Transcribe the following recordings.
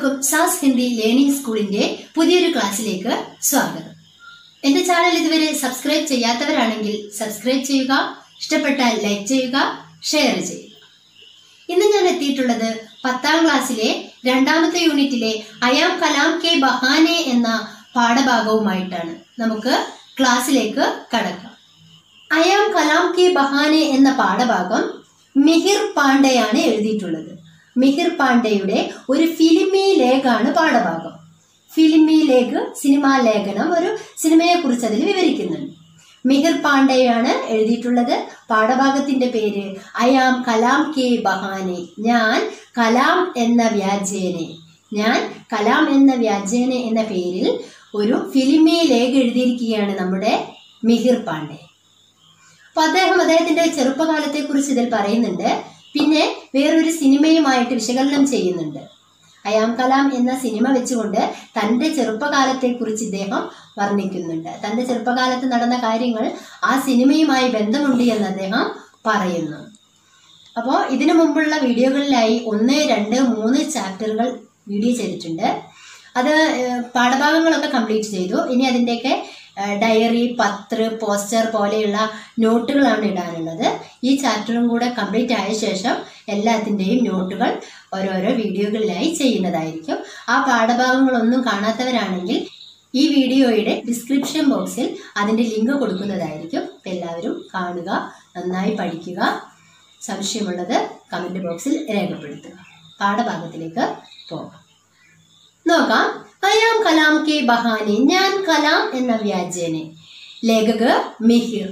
എല്ലാവർക്കും സാസ് ഹിന്ദി ലേണിംഗ് സ്കൂളിന്റെ പുതിയൊരു ക്ലാസ്സിലേക്ക് സ്വാഗതം എന്റെ ചാനൽ ഇതുവരെ സബ്സ്ക്രൈബ് ചെയ്യാത്തവരാണെങ്കിൽ സബ്സ്ക്രൈബ് ചെയ്യുക ഇഷ്ടപ്പെട്ടാൽ ലൈക്ക് ചെയ്യുക ഷെയർ ചെയ്യുക ഇന്ന് ഞാൻ എത്തിയിട്ടുള്ളത് പത്താം ക്ലാസ്സിലെ രണ്ടാമത്തെ യൂണിറ്റിലെ അയാം കലാം കെ ബഹാനെ എന്ന പാഠഭാഗവുമായിട്ടാണ് നമുക്ക് ക്ലാസ്സിലേക്ക് കടക്കാം അയാം കലാം കെ ബഹാനെ എന്ന പാഠഭാഗം മിഹിർ പാണ്ഡെയാണ് എഴുതിയിട്ടുള്ളത് മിഹിർ പാണ്ഡെയുടെ ഒരു ഫിലിമി ലേഖാണ് പാഠഭാഗം ഫിലിമി ലേഖ് സിനിമാ ലേഖനം ഒരു സിനിമയെ കുറിച്ച് അതിൽ വിവരിക്കുന്നുണ്ട് മിഹിർ പാണ്ഡെയാണ് എഴുതിയിട്ടുള്ളത് പാഠഭാഗത്തിന്റെ പേര് അയാം കലാം കെ ബഹാനെ ഞാൻ കലാം എന്ന വ്യാജേനെ ഞാൻ കലാം എന്ന വ്യാജേനെ എന്ന പേരിൽ ഒരു ഫിലിമി ലേഖ എഴുതിയിരിക്കുകയാണ് നമ്മുടെ മിഹിർ പാണ്ഡെ അപ്പൊ അദ്ദേഹം അദ്ദേഹത്തിന്റെ ചെറുപ്പകാലത്തെ കുറിച്ച് ഇതിൽ പറയുന്നുണ്ട് പിന്നെ വേറൊരു സിനിമയുമായിട്ട് വിശകലനം ചെയ്യുന്നുണ്ട് അയാം കലാം എന്ന സിനിമ വെച്ചുകൊണ്ട് തന്റെ ചെറുപ്പകാലത്തെ കുറിച്ച് ഇദ്ദേഹം വർണ്ണിക്കുന്നുണ്ട് തന്റെ ചെറുപ്പകാലത്ത് നടന്ന കാര്യങ്ങൾ ആ സിനിമയുമായി ബന്ധമുണ്ട് എന്ന് അദ്ദേഹം പറയുന്നു അപ്പോൾ ഇതിനു മുമ്പുള്ള വീഡിയോകളിലായി ഒന്ന് രണ്ട് മൂന്ന് ചാപ്റ്ററുകൾ വീഡിയോ ചെയ്തിട്ടുണ്ട് അത് ഏഹ്, പാഠഭാഗങ്ങളൊക്കെ കംപ്ലീറ്റ് ചെയ്തു ഇനി അതിൻ്റെയൊക്കെ ഏഹ്, ഡയറി പത്ര പോസ്റ്റർ പോലെയുള്ള നോട്ടുകളാണ് ഇടാനുള്ളത് ഈ ചാപ്റ്ററും കൂടെ കംപ്ലീറ്റ് ആയ ശേഷം എല്ലാത്തിൻ്റെയും നോട്ടുകൾ ഓരോരോ വീഡിയോകളിലായി ചെയ്യുന്നതായിരിക്കും ആ പാഠഭാഗങ്ങളൊന്നും കാണാത്തവരാണെങ്കിൽ ഈ വീഡിയോയുടെ ഡിസ്ക്രിപ്ഷൻ ബോക്സിൽ അതിൻ്റെ ലിങ്ക് കൊടുക്കുന്നതായിരിക്കും അപ്പോൾ എല്ലാവരും കാണുക നന്നായി പഠിക്കുക സംശയമുള്ളത് കമൻറ്റ് ബോക്സിൽ രേഖപ്പെടുത്തുക പാഠഭാഗത്തിലേക്ക് പോകാം നോക്കാം അയാം കലാം കെ ബഹാനെ ഞാൻ കലാം എന്ന വ്യാജേനെ ലേഖക് മിഹിർ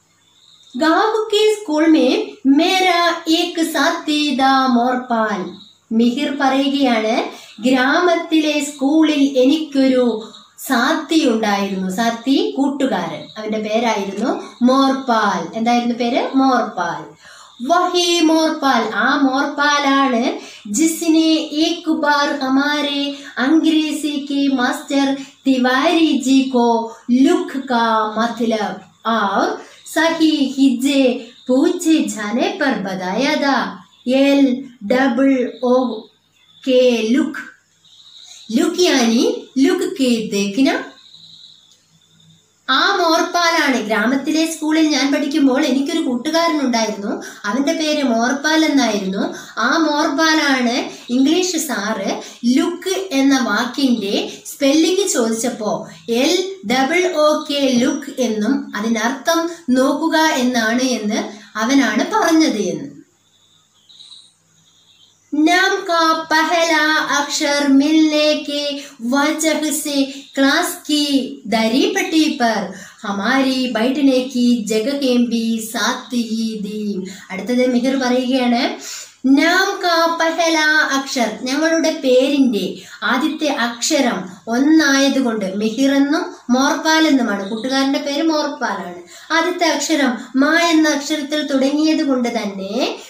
गांव के स्कूल में मेरा एक साथी ദാ മോർപാൽ മിഹിർ പറയുകയാണ് ഗ്രാമത്തിലെ സ്കൂളിൽ എനിക്കൊരു സാത്തി ഉണ്ടായിരുന്നു സാത്തി കൂട്ടുകാരൻ അവന്റെ പേരായിരുന്നു മോർപാൽ എന്തായിരുന്നു പേര് മോർപാൽ വഹി മോർപാൽ ആ മോർപാലാണ് ജിസിനെ एक बार हमारे अंग्रेजी के मास्टर तिवारी जी को लुक का मतलब और सही हिज्जे पूछे जाने पर बताया था एल डबल ओ के लुक लुक यानी लुक के देखना ആ മോർപ്പാലാണ് ഗ്രാമത്തിലെ സ്കൂളിൽ ഞാൻ പഠിക്കുമ്പോൾ എനിക്കൊരു കൂട്ടുകാരനുണ്ടായിരുന്നു അവന്റെ പേര് മോർപ്പാൽ എന്നായിരുന്നു ആ മോർപ്പാലാണ് ഇംഗ്ലീഷ് സാറ് ലുക്ക് എന്ന വാക്കിന്റെ സ്പെല്ലിംഗ് ചോദിച്ചപ്പോ L double O K look എന്നും അതിനർത്ഥം നോക്കുക എന്നാണ് എന്ന് അവനാണ് പറഞ്ഞത് എന്ന് नाम का पहला अक्षर मिलने के वजह से क्लास की दरी पट्टी पर हमारी बैठने की जगहें भी साथ ही दी അടുത്തത് മിഹിർ പറയുകയാണ് നാം കാ പഹല അക്ഷർ ഞങ്ങളുടെ പേരിന്റെ ആദ്യത്തെ അക്ഷരം ഒന്നായതുകൊണ്ട് മിഹിർ എന്നും മോർപ്പാൽ എന്നുമാണ് കൂട്ടുകാരന്റെ പേര് മോർപ്പാലാണ് ആദ്യത്തെ അക്ഷരം മാ എന്ന അക്ഷരത്തിൽ തുടങ്ങിയത് കൊണ്ട് തന്നെ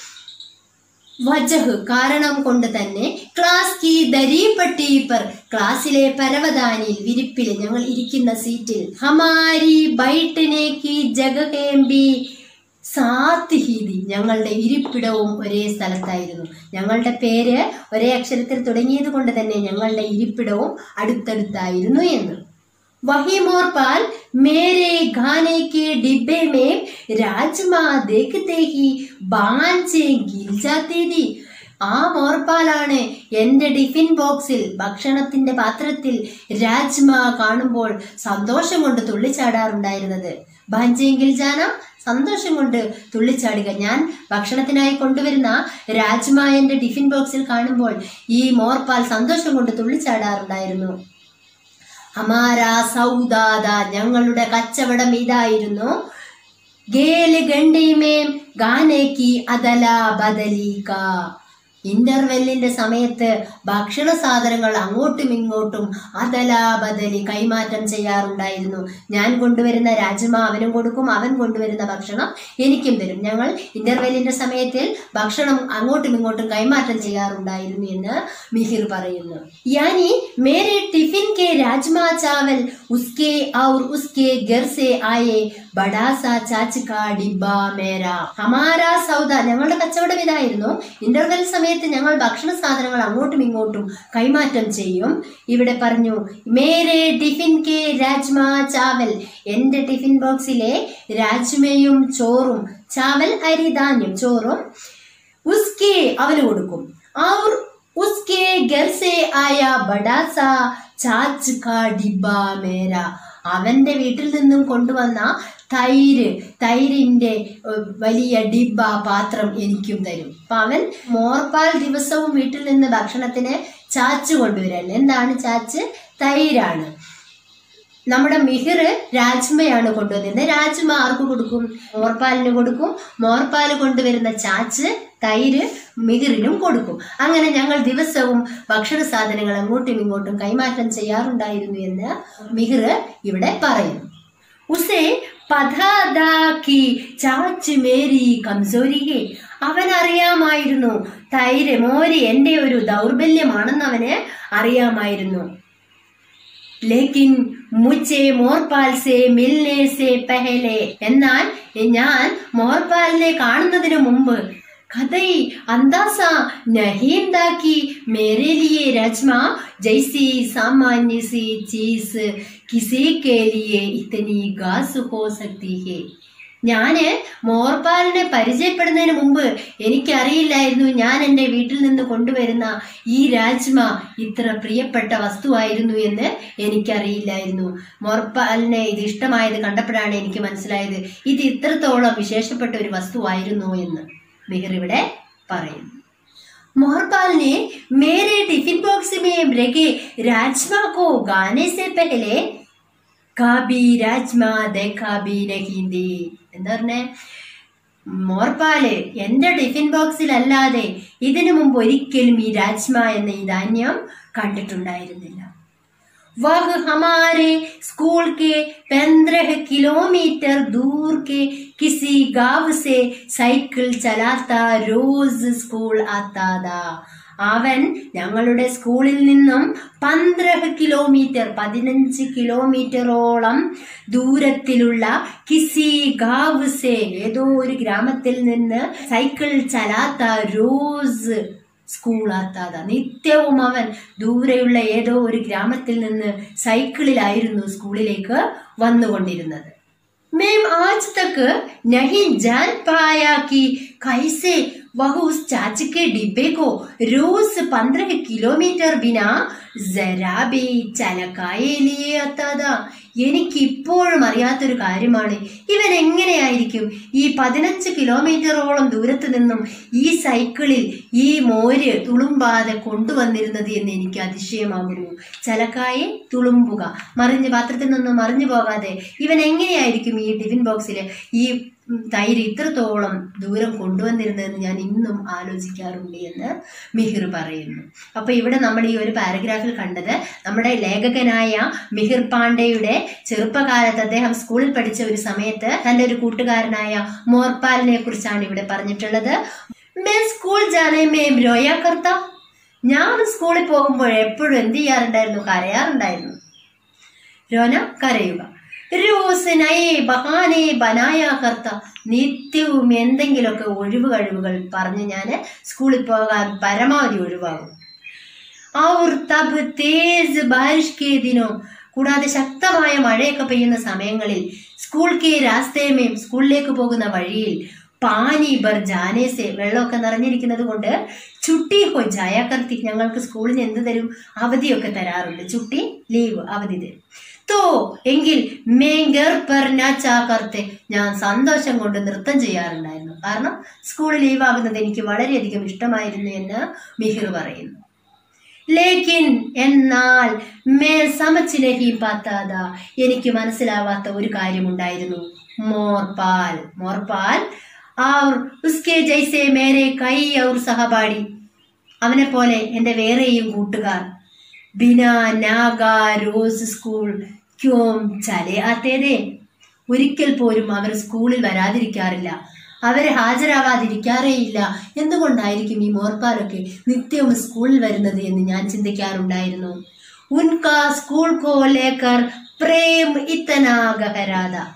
വജഹ് കാരണം കൊണ്ട് തന്നെ ക്ലാസ് കി ദരീപട്ടി പർ ക്ലാസ്സിലെ പരവതാനിയിൽ വിരിപ്പിൽ ഞങ്ങൾ ഇരിക്കുന്ന സീറ്റിൽ ഹമാരി ബൈട്ടനെ കി ജഗഹേംബി സാത്ത് ഹീതി ഞങ്ങളുടെ ഇരിപ്പിടവും ഒരേ സ്ഥലത്തായിരുന്നു ഞങ്ങളുടെ പേര് ഒരേ അക്ഷരത്തിൽ തുടങ്ങിയത് കൊണ്ട് തന്നെ ഞങ്ങളുടെ ഇരിപ്പിടവും അടുത്തടുത്തായിരുന്നു എന്ന് वही मोरपाल मेरे गाने के डिब्बे में राजमा देखते ही बांचे गिर जाती थी ആ മോർപ്പാലാണ് എൻ്റെ ടിഫിൻ ബോക്സിൽ ഭക്ഷണത്തിന്റെ പാത്രത്തിൽ രാജ്മ കാണുമ്പോൾ സന്തോഷം കൊണ്ട് തുള്ളിച്ചാടാറുണ്ടായിരുന്നത് ബാഞ്ചെങ്കിൽ ജാന സന്തോഷം കൊണ്ട് തുള്ളിച്ചാടുക ഞാൻ ഭക്ഷണത്തിനായി കൊണ്ടുവരുന്ന രാജ്മ എൻ്റെ ടിഫിൻ ബോക്സിൽ കാണുമ്പോൾ ഈ മോർപ്പാൽ സന്തോഷം കൊണ്ട് തുള്ളിച്ചാടാറുണ്ടായിരുന്നു ഹമാര സൗദാദ ഞങ്ങളുടെ കച്ചവടം ഇതായിരുന്നു ഗേല് ഗണ്ടിമേം ഗാനേക്ക് അതല ബദലീക ഇന്റർവെല്ലിന്റെ സമയത്ത് ഭക്ഷണ സാധനങ്ങൾ അങ്ങോട്ടും ഇങ്ങോട്ടും അതല ബദലി കൈമാറ്റം ചെയ്യാറുണ്ടായിരുന്നു ഞാൻ കൊണ്ടുവരുന്ന രാജ്മ അവനും കൊടുക്കും അവൻ കൊണ്ടുവരുന്ന ഭക്ഷണം എനിക്കും തരും ഞങ്ങൾ ഇന്റർവെല്ലിന്റെ സമയത്തിൽ ഭക്ഷണം അങ്ങോട്ടും ഇങ്ങോട്ടും കൈമാറ്റം ചെയ്യാറുണ്ടായിരുന്നു എന്ന് മിഹിർ പറയുന്നു യാനി മേരെ ടിഫിൻ കെ രാജ്മ ചാവൽ ഉസ്കെ ഔർ ഉസ്കെ ഗർ സെ ആയെ ബഡാസ ചാച്ചിക്ക ഡിബ മേര ഹമാര സൗദ ഞങ്ങളുടെ കച്ചവടം ഇതായിരുന്നു ഇന്റർവെൽ സമയത്ത് ഞങ്ങൾ ഭക്ഷണ സാധനങ്ങൾ അങ്ങോട്ടും ഇങ്ങോട്ടും കൈമാറ്റം ചെയ്യും ഇവിടെ പറഞ്ഞു മേരെ ടിഫിൻ കെ രാജ്മ ചാവൽ എന്റെ ടിഫിൻ ബോക്സിലെ രാജ്മയും ചോറും ചാവൽ അരി ധാന്യം ചോറും ഉസ്കെ അവന് കൊടുക്കും ഔർ ഉസ്കെ ഗർ സെ ആയ ബഡാസ ചാച്ച് കാ ഡിബ മേര അവന്റെ വീട്ടിൽ നിന്നും കൊണ്ടുവന്ന തൈര് തൈരിന്റെ ഏഹ്, വലിയ ഡിബ പാത്രം എനിക്കും തരും അപ്പൊ അവൻ മോർപ്പാൽ ദിവസവും വീട്ടിൽ നിന്ന് ഭക്ഷണത്തിന് ചാച്ച് കൊണ്ടുവരാൻ എന്താണ് ചാച്ച് തൈരാണ് നമ്മുടെ മിഹിർ രാജ്മയാണ് കൊണ്ടുവന്നിരുന്നത് രാജ്മ ആർക്ക് കൊടുക്കും മോർപ്പാലിന് കൊടുക്കും മോർപ്പാൽ കൊണ്ടുവരുന്ന ചാച്ച് തൈര് മിഹിറിനും കൊടുക്കും അങ്ങനെ ഞങ്ങൾ ദിവസവും ഭക്ഷണ സാധനങ്ങൾ അങ്ങോട്ടും ഇങ്ങോട്ടും കൈമാറ്റം ചെയ്യാറുണ്ടായിരുന്നു എന്ന് മിഹിർ ഇവിടെ പറയുന്നു ഉസേ പഥാദാക്കി ചാച്ച് മേരി കംസോരികെ അവൻ അറിയാമായിരുന്നു തൈര് മോര് എന്റെ ഒരു ദൗർബല്യമാണെന്ന് അവന് അറിയാമായിരുന്നു ലേക്കിൻ മുച്ചെ മോർപാൽ സെ മിൽനെ സെ പെഹലെ എന്നാൽ ഞാൻ മോർപാലിനെ കാണുന്നതിന് മുമ്പ് കഥൈ അന്താസ നഹീന്താക്കി മേരെ ലിയെ രജ്മ ജൈസി സാമാന്യ സി ചീസ് കിസി കെ ലിയെ ഇത്തനി ഗാസ് ഹോ സക്തി ഹേ ഞാന് മോർപാലിനെ പരിചയപ്പെടുന്നതിന് മുമ്പ് എനിക്കറിയില്ലായിരുന്നു ഞാൻ എൻ്റെ വീട്ടിൽ നിന്ന് കൊണ്ടുവരുന്ന ഈ രാജ്മ ഇത്ര പ്രിയപ്പെട്ട വസ്തുവായിരുന്നു എന്ന് എനിക്കറിയില്ലായിരുന്നു മോർപാലിനെ ഇത് ഇഷ്ടമായത് കണ്ടപ്പോഴാണ് എനിക്ക് മനസ്സിലായത് ഇത് ഇത്രത്തോളം വിശേഷപ്പെട്ട ഒരു വസ്തുവായിരുന്നു എന്ന് മിഹിർ ഇവിടെ പറയുന്നു मोहरपाल ने मेरे टिफिन बॉक्स में रखे राजमा को गाने से पहले കാബി രാജ്മ ദേഖാബി രഹീന്തി എന്താ പറഞ്ഞേ മോർപ്പാല് എന്റെ ടിഫിൻ ബോക്സിലല്ലാതെ ഇതിനു മുമ്പ് ഒരിക്കലും ഈ രാജ്മ എന്ന ഈ ധാന്യം കണ്ടിട്ടുണ്ടായിരുന്നില്ല वह हमारे स्कूल के पंद्रह किलोमीटर दूर के किसी गांव से साइकिल चलाता रोज स्कूൾ आता था അവൻ ഞങ്ങളുടെ സ്കൂളിൽ നിന്നും പന്ത്രണ്ട് കിലോമീറ്റർ പതിനഞ്ച് കിലോമീറ്ററോളം ദൂരത്തിലുള്ള കിസി ഗാവ് സെ ഏതോ ഒരു ഗ്രാമത്തിൽ നിന്ന് സൈക്കിൾ ചലാത്ത റോസ് സ്കൂളാത്താത നിത്യവും അവൻ ദൂരെയുള്ള ഏതോ ഒരു ഗ്രാമത്തിൽ നിന്ന് സൈക്കിളിലായിരുന്നു സ്കൂളിലേക്ക് വന്നുകൊണ്ടിരുന്നത് മേം ആജ് തക്ക് നഹി ജാൻ പായാ കി കൈസെ वह उस चाची के डिब्बे को रोज पंद्रह किलोमीटर बिना जरा भी ചലക്കായേ लिए आता था എനിക്ക് ഇപ്പോഴും അറിയാത്തൊരു കാര്യമാണ് ഇവൻ എങ്ങനെയായിരിക്കും ഈ പതിനഞ്ച് കിലോമീറ്ററോളം ദൂരത്ത് നിന്നും ഈ സൈക്കിളിൽ ഈ മോര് തുളുമ്പാതെ കൊണ്ടുവന്നിരുന്നത് എന്ന് എനിക്ക് അതിശയമാകുന്നു ചലക്കായെ തുളുമ്പുക മറിഞ്ഞ് പാത്രത്തിൽ നിന്നും മറിഞ്ഞു പോകാതെ ഇവൻ എങ്ങനെയായിരിക്കും ഈ ടിഫിൻ ബോക്സിൽ ഈ ഉം, തൈര് ഇത്രത്തോളം ദൂരം കൊണ്ടുവന്നിരുന്നതെന്ന് ഞാൻ ഇന്നും ആലോചിക്കാറുണ്ട് എന്ന് മിഹിർ പറയുന്നു അപ്പൊ ഇവിടെ നമ്മൾ ഈ ഒരു പാരഗ്രാഫിൽ കണ്ടത് നമ്മുടെ ലേഖകനായ മിഹിർ പാണ്ഡെയുടെ ചെറുപ്പകാലത്ത് അദ്ദേഹം സ്കൂളിൽ പഠിച്ച ഒരു സമയത്ത് തന്റെ ഒരു കൂട്ടുകാരനായ മോർപാലിനെ കുറിച്ചാണ് ഇവിടെ പറഞ്ഞിട്ടുള്ളത് മേ സ്കൂൾ ജാനേ മേ രോയാ കർത്ത ഞാൻ സ്കൂളിൽ പോകുമ്പോൾ എപ്പോഴും എന്ത് ചെയ്യാറുണ്ടായിരുന്നു കരയാറുണ്ടായിരുന്നു രോന കരയുക റോസ് നയെ ബഹാനെ ബനായ കർത്ത നിത്യവും എന്തെങ്കിലുമൊക്കെ ഒഴിവ് കഴിവുകൾ പറഞ്ഞ് ഞാൻ സ്കൂളിൽ പോകാൻ പരമാവധി ഒഴിവാകും ഔർ തബ് തേസ് ബാരിഷ് കെ ദിനോ കൂടാതെ ശക്തമായ മഴയൊക്കെ പെയ്യുന്ന സമയങ്ങളിൽ സ്കൂൾ കെ രാസ്തേമേം സ്കൂളിലേക്ക് പോകുന്ന വഴിയിൽ പാനി ബർ ജാനേസെ വെള്ളമൊക്കെ നിറഞ്ഞിരിക്കുന്നത് കൊണ്ട് ചുട്ടി ഹോ ജായാകർത്തി ഞങ്ങൾക്ക് സ്കൂളിന് എന്ത് തരും അവധിയൊക്കെ തരാറുണ്ട് ചുട്ടി ലീവ് അവധി തരും തോ എങ്കിൽ മേങ്കർ പെർ നാച്ചാകർത്തെ ഞാൻ സന്തോഷം കൊണ്ട് നൃത്തം ചെയ്യാറുണ്ടായിരുന്നു കാരണം സ്കൂൾ ലീവ് ആകുന്നത് എനിക്ക് വളരെയധികം ഇഷ്ടമായിരുന്നു എന്ന് മിഹിർ പറയുന്നു ലേക്കിൻ എന്നാൽ മേ സമച്ചിനഹി പാത്താത എനിക്ക് മനസ്സിലാവാത്ത ഒരു കാര്യമുണ്ടായിരുന്നു മോർപാൽ മോർപാൽ ഔർ ഉസ്കെ ജൈസെ മേരെ കൈ ഔർ സഹപാഠി അവനെ പോലെ എൻ്റെ വേറെയും കൂട്ടുകാർ ബിന നാഗ റോസ് സ്കൂൾ ക്യോം ചലേ ആത്തേതേ ഒരിക്കൽ പോലും അവർ സ്കൂളിൽ വരാതിരിക്കാറില്ല അവർ ഹാജരാവാതിരിക്കാറേയില്ല എന്തുകൊണ്ടായിരിക്കും ഈ മോർപ്പാലൊക്കെ നിത്യവും സ്കൂളിൽ വരുന്നത് എന്ന് ഞാൻ ചിന്തിക്കാറുണ്ടായിരുന്നു ഉൻകാ സ്കൂൾ കോ ലേക്കർ പ്രേം ഇത്തനാ ഗഹരാത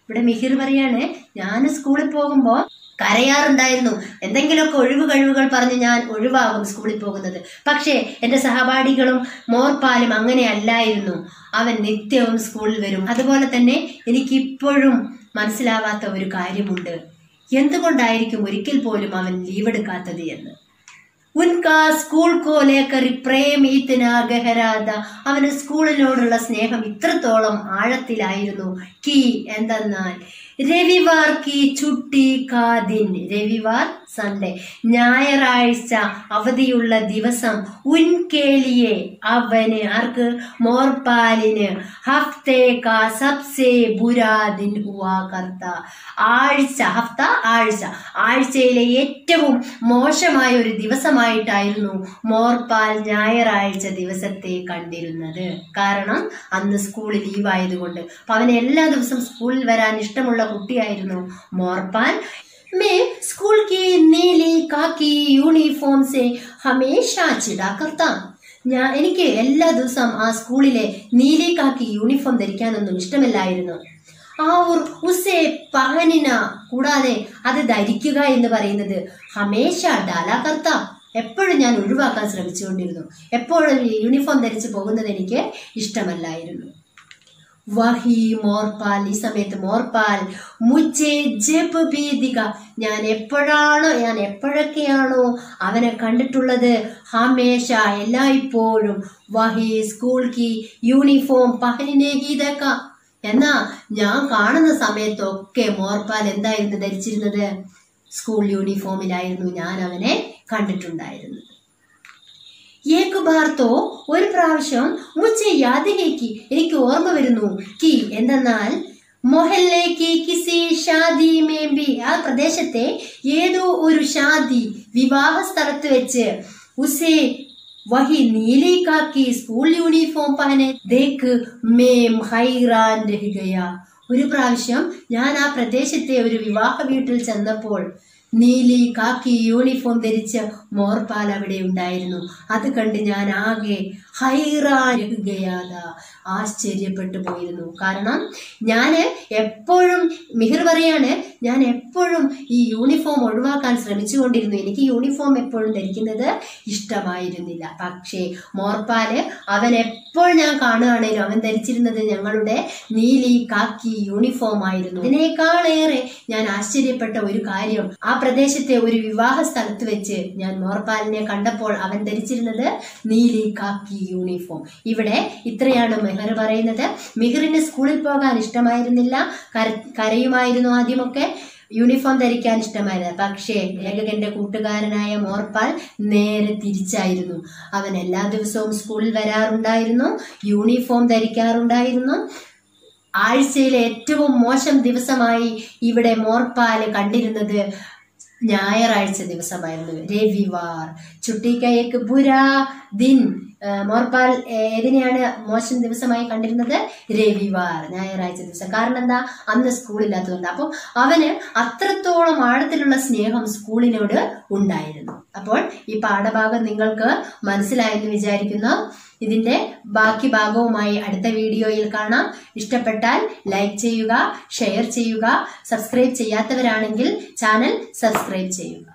ഇവിടെ മിഹിർ പറയാണ് ഞാൻ സ്കൂളിൽ പോകുമ്പോൾ കരയാറുണ്ടായിരുന്നു എന്തെങ്കിലുമൊക്കെ ഒഴിവ് കഴിവുകൾ പറഞ്ഞ് ഞാൻ ഒഴിവാകും സ്കൂളിൽ പോകുന്നത് പക്ഷേ എൻ്റെ സഹപാഠികളും മോർപ്പാലും അങ്ങനെ അല്ലായിരുന്നു അവൻ നിത്യവും സ്കൂളിൽ വരും അതുപോലെ തന്നെ എനിക്കിപ്പോഴും മനസ്സിലാവാത്ത ഒരു കാര്യമുണ്ട് എന്തുകൊണ്ടായിരിക്കും ഒരിക്കൽ പോലും അവൻ ലീവ് എടുക്കാത്തത് എന്ന് ഉൻകാ സ്കൂൾ കോ ലേക്കറി പ്രേം ഇത്തന ഗഹരാത അവന് സ്കൂളിനോടുള്ള സ്നേഹം ഇത്രത്തോളം ആഴത്തിലായിരുന്നു കി എന്തെന്നാൽ രവിവാർ കി ചുട്ടി കാ ദിൻ രവിവാർ സൺഡേ ഞായറാഴ്ച അവധിയുള്ള ദിവസം ഉൻകേളിയെ അവന് ആർക്ക് മോർപാലിന് ഹഫ്തേ കാ സബ്സേ ബുരാ ദിൻ ഹുവാ കർത്ത ആഴ്ച ഹഫ്ത ആഴ്ച ആഴ്ചയിലെ ഏറ്റവും മോശമായ ഒരു ദിവസമായിട്ടായിരുന്നു മോർപാൽ ഞായറാഴ്ച ദിവസത്തെ കണ്ടിരുന്നത് കാരണം അന്ന് സ്കൂളിൽ ലീവായതുകൊണ്ട് അപ്പൊ അവന് എല്ലാ ദിവസവും സ്കൂളിൽ വരാൻ ഇഷ്ടമുള്ള കുട്ടിയായിരുന്നു മോർപാൽ मैं स्कूल की नीली काकी യൂണിഫോം സെ ഹമേഷ ചിടാ കർത്താ ഞാൻ എനിക്ക് എല്ലാ ദിവസവും ആ സ്കൂളിലെ നീലി കാക്കി യൂണിഫോം ധരിക്കാനൊന്നും ഇഷ്ടമില്ലായിരുന്നു ആ ഒരു ഉസേ പഹനിന കൂടാതെ അത് ധരിക്കുക എന്ന് പറയുന്നത് ഹമേഷ ഡാല കർത്ത എപ്പോഴും ഞാൻ ഒഴിവാക്കാൻ ശ്രമിച്ചുകൊണ്ടിരുന്നു എപ്പോഴും ഈ യൂണിഫോം ധരിച്ച് പോകുന്നത് എനിക്ക് ഇഷ്ടമല്ലായിരുന്നു വഹി മോർപാൽ ഈ സമയത്ത് മോർപാൽ മുച്ചേ ജബ് ഭീതിക ഞാൻ എപ്പോഴാണോ ഞാൻ എപ്പോഴൊക്കെയാണോ അവനെ കണ്ടിട്ടുള്ളത് ഹമേഷ എല്ലായ്പ്പോഴും വഹി സ്കൂൾ കി യൂണിഫോം പഹലിനെ ഗീതക്ക എന്നാ ഞാൻ കാണുന്ന സമയത്തൊക്കെ മോർപാൽ എന്തായിരുന്നു ധരിച്ചിരുന്നത് സ്കൂൾ യൂണിഫോമിലായിരുന്നു ഞാൻ അവനെ കണ്ടിട്ടുണ്ടായിരുന്നത് ഏക് ബാർത്തോ ഒരു പ്രാവശ്യം മുച്ചെ യാദിലേക്ക് എനിക്ക് ഓർമ്മ വരുന്നു കി എന്തെന്നാൽ മൊഹല്ലേക്ക് കിസി ഷാദി മേബി ആ പ്രദേശത്തെ ഏതോ ഒരു ഷാദി വിവാഹ സ്ഥലത്ത് വെച്ച് ഉസേ വഹി നീലി കാക്കി സ്കൂൾ യൂണിഫോം പഹനെ ദേക്ക് മേം ഹൈറാൻ രഹികയ ഒരു പ്രാവശ്യം ഞാൻ ആ പ്രദേശത്തെ ഒരു വിവാഹ വീട്ടിൽ ചെന്നപ്പോൾ നീലി കാക്കി യൂണിഫോം ധരിച്ച് മോർപാൽ അവിടെ ഉണ്ടായിരുന്നു അത് കണ്ട് ഞാൻ ആകെ ഹൈറാനുകയാത ആശ്ചര്യപ്പെട്ടു പോയിരുന്നു കാരണം ഞാൻ എപ്പോഴും മിഹിർ പറയാണ് ഞാൻ എപ്പോഴും ഈ യൂണിഫോം ഒഴിവാക്കാൻ ശ്രമിച്ചുകൊണ്ടിരുന്നു എനിക്ക് യൂണിഫോം എപ്പോഴും ധരിക്കുന്നത് ഇഷ്ടമായിരുന്നില്ല പക്ഷേ മോർപാല് അവൻ എപ്പോൾ ഞാൻ കാണുകയാണേലും അവൻ ധരിച്ചിരുന്നത് ഞങ്ങളുടെ നീലി കാക്കി യൂണിഫോം ആയിരുന്നു ഇതിനേക്കാളേറെ ഞാൻ ആശ്ചര്യപ്പെട്ട ഒരു കാര്യം ആ പ്രദേശത്തെ ഒരു വിവാഹ സ്ഥലത്ത് വെച്ച് ഞാൻ മോർപാലിനെ കണ്ടപ്പോൾ അവൻ ധരിച്ചിരുന്നത് നീലി കാക്കി യൂണിഫോം ഇവിടെ ഇത്രയാണ് മെഹർ പറയുന്നത് മിഹറിന് സ്കൂളിൽ പോകാൻ ഇഷ്ടമായിരുന്നില്ല കര- കരയുമായിരുന്നു ആദ്യമൊക്കെ യൂണിഫോം ധരിക്കാൻ ഇഷ്ടമായിരുന്നു പക്ഷേ ലേഖകന്റെ കൂട്ടുകാരനായ മോർപാൽ നേരെ തിരിച്ചായിരുന്നു അവൻ എല്ലാ ദിവസവും സ്കൂളിൽ വരാറുണ്ടായിരുന്നു യൂണിഫോം ധരിക്കാറുണ്ടായിരുന്നു ആഴ്ചയിലെ ഏറ്റവും മോശം ദിവസമായി ഇവിടെ മോർപ്പാല് കണ്ടിരുന്നത് ഞായറാഴ്ച ദിവസമായിരുന്നു രവിവാർ ചുട്ടിക്കയക്ക് ബുരാ ദിൻ ആ, മോർപ്പാൽ ഏ, ഏതിനെയാണ് മോശം ദിവസമായി കണ്ടിരുന്നത് രവിവാർ ഞായറാഴ്ച ദിവസം കാരണം എന്താ അന്ന് സ്കൂളില്ലാത്തതുകൊണ്ട് അപ്പം അവന് അത്രത്തോളം ആഴത്തിലുള്ള സ്നേഹം സ്കൂളിനോട് ഉണ്ടായിരുന്നു അപ്പോൾ ഈ പാഠഭാഗം നിങ്ങൾക്ക് മനസ്സിലായെന്ന് വിചാരിക്കുന്നു ഇതിന്റെ ബാക്കി ഭാഗവുമായി അടുത്ത വീഡിയോയിൽ കാണാം ഇഷ്ടപ്പെട്ടാൽ ലൈക്ക് ചെയ്യുക ഷെയർ ചെയ്യുക സബ്സ്ക്രൈബ് ചെയ്യാത്തവരാണെങ്കിൽ ചാനൽ സബ്സ്ക്രൈബ് ചെയ്യുക